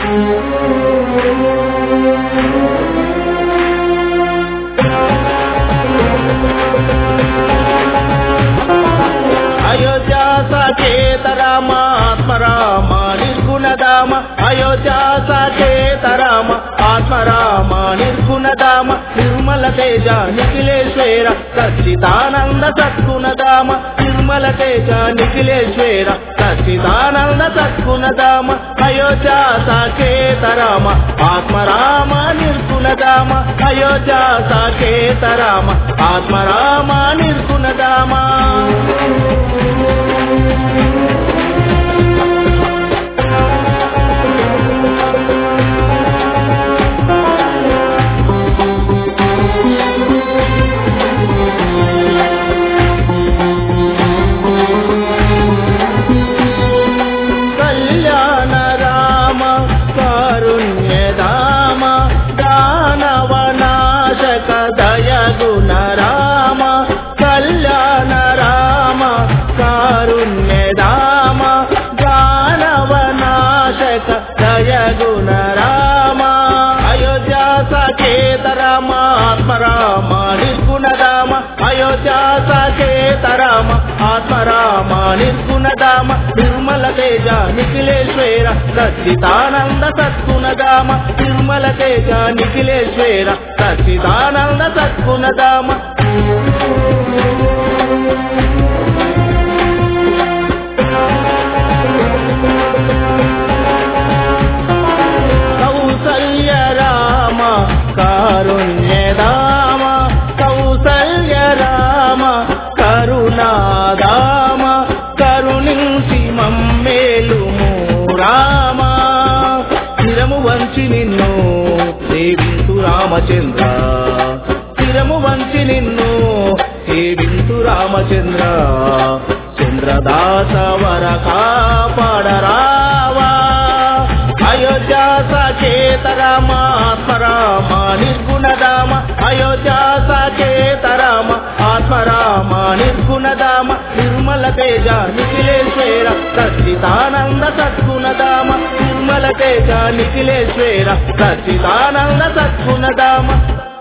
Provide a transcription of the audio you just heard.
అయోధ్య సచేత రామ ఆత్మరామ నిర్గుణదామ అయోధ్య సచేత రామ ఆత్మరామ నిర్గుణదామ నిర్మల తేజ నిఖిలేశ్వర సచ్చిదానంద సద్గుణదామ నిర్మల తేజ నిఖిలేశ్వర సచ్చిదానంద సద్గుణదామ అయోధ్య సచేత రామ ఆత్మరామ నిర్గుణదామ అయోధ్య సచేత రామ ఆత్మరామ నిర్గుణదామ కళ్యాణ రామ కారుణ్యదామ దానవ నాశక దయగుణ రామ కళ్యాణ రామ కారుణ్యదామ దానవ నాశక దయగుణ రామ అయోధ్య సచేత రామ ఆత్మరామ నిర్గుణదామ అయోధ్య సచేత రామ ఆత్మరామ నిర్గుణదామ నిర్మల తేజ నిఖిలేశ్వర సచ్చిదానంద సద్గుణదామ నిర్మల తేజ నిఖిలేశ్వర సచ్చిదానంద సద్గుణదామ కౌసల్య రామ కారుణ్యదామ కౌసల్య రామ కరుణాదామ కరుణించి మమ్మేలుము రామ శిరము వంచి నిన్ను సేవింతు రామచంద్ర శిరము వంచి నిన్ను సేవింతు రామచంద్ర చంద్రదాస వర కాపాడరావా అయోధ్య సచేత రామ ఆత్మరామ నిర్గుణదామ అయోధ్య సచేత రామ ఆత్మరామ నిర్గుణదామ నిర్మల తేజ నిఖిలేశ్వర సచ్చిదానంద సద్గుణదామ నిర్మల తేజ నిఖిలేశ్వర సచ్చిదానంద సద్గుణదామ